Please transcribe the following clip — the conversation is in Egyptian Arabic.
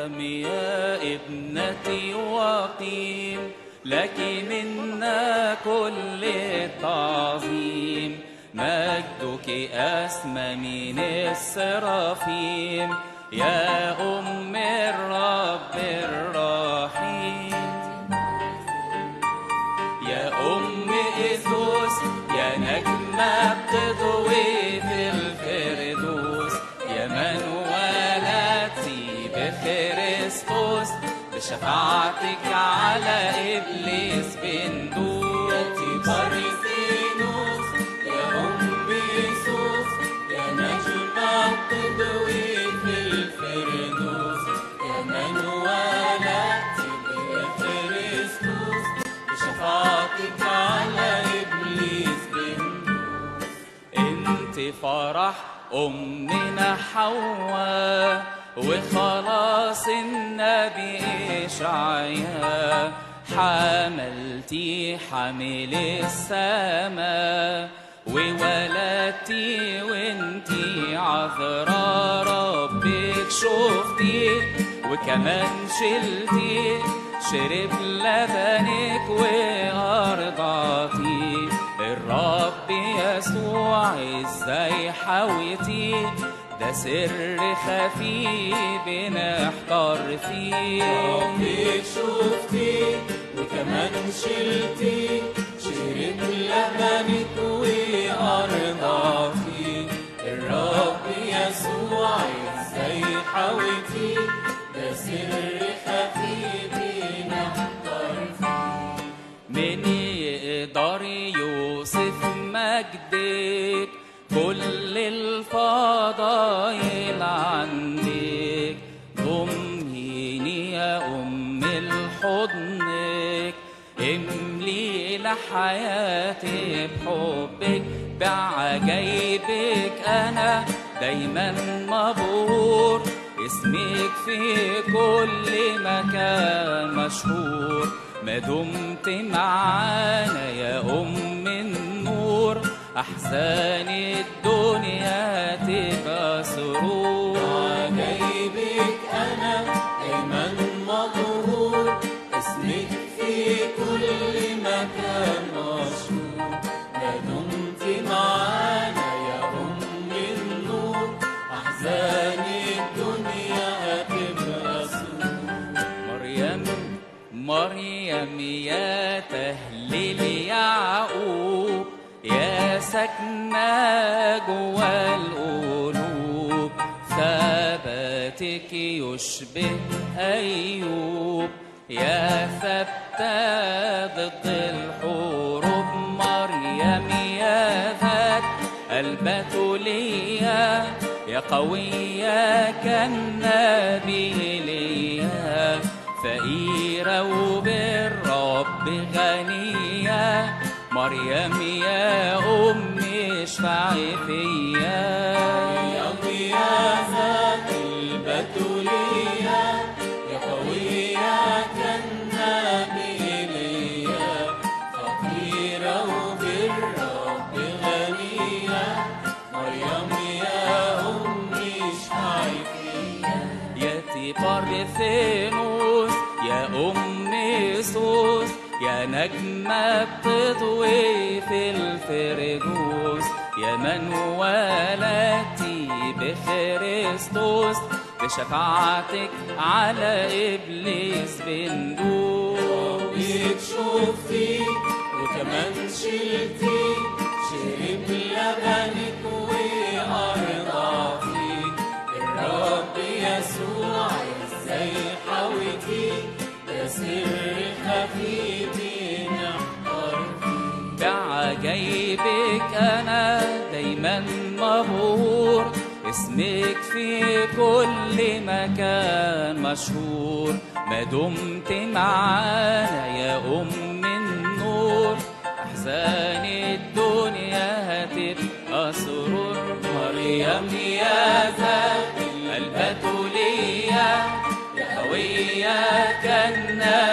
مريم يا ابنتي وقيم لك منا كل التعظيم مجدك أسمى من السرافيم يا أم الرب الرحيم يا أم إيسوس يا نجمة بتضوي في الفردوس يا من ولدتي بخريستوس بشفاعتك على إبليس بندوس باريسينوس يا أم يسوس يا نجمة بتضوي في الفردوس يا من ولدت بخريستوس بشفاعتك على إبليس بندوس انت فرح امنا حواء وخلاص النبي اشعياء حملتي حمل السماء وولدتي وانتي عذراء ربك شفتي وكمان شلتي شرب لبنك وارضعتي الرب يسوع ازاي حاويتي ده سر خفي بنحتار فيه ربك شفتي وكمان شلتي شرب لبنك وأرضعتي الرب يسوع ازاي حاويتي ده سر خفي بنحضر فيه من يقدر يوصف مجدك كل الفضايل عندك ضميني يا أم الحضنك املي لحياتي بحبك بعجايبك أنا دايما مبهور اسمك في كل مكان مشهور ما دمت معانا يا أم النور أحزان الدنيا تبقى سرور عجايبك أنا دايما مظهور اسمك في كل مكان مشهور ما دمت معانا يا أم النور أحزان الدنيا هتبقى سرور مريم مريم يا تهليل يعقوب يا سكنة جوا القلوب ثباتك يشبه أيوب يا ثبتة ضد الحروب مريم يا ذات البتولية يا قوية كالنبي ليا فقيرة وبالرب غنية مريم يا أمي اشفعي فيا يا ذات البتولية يا قوية كالنبي ليا فقيرة وبالرب غنية مريم يا أمي اشفعي فيا يا تيبارثينوس يا أم يسوس يا نجمة بتضوي في الفردوس يا من ولدتي بخريستوس بشفاعتك على إبليس بندوس بيك شفتي وكمان شلتي شرب لبنك وأرضعتي الرب يسوع ازاي حاويتي ده سر خفي بنحضر فيه بعجايبك أنا دايما مبهور اسمك في كل مكان مشهور ما دمت معانا يا أم النور أحزان الدنيا هتبقى سرور مريم يا ذات البتولية يا هوية كالنبي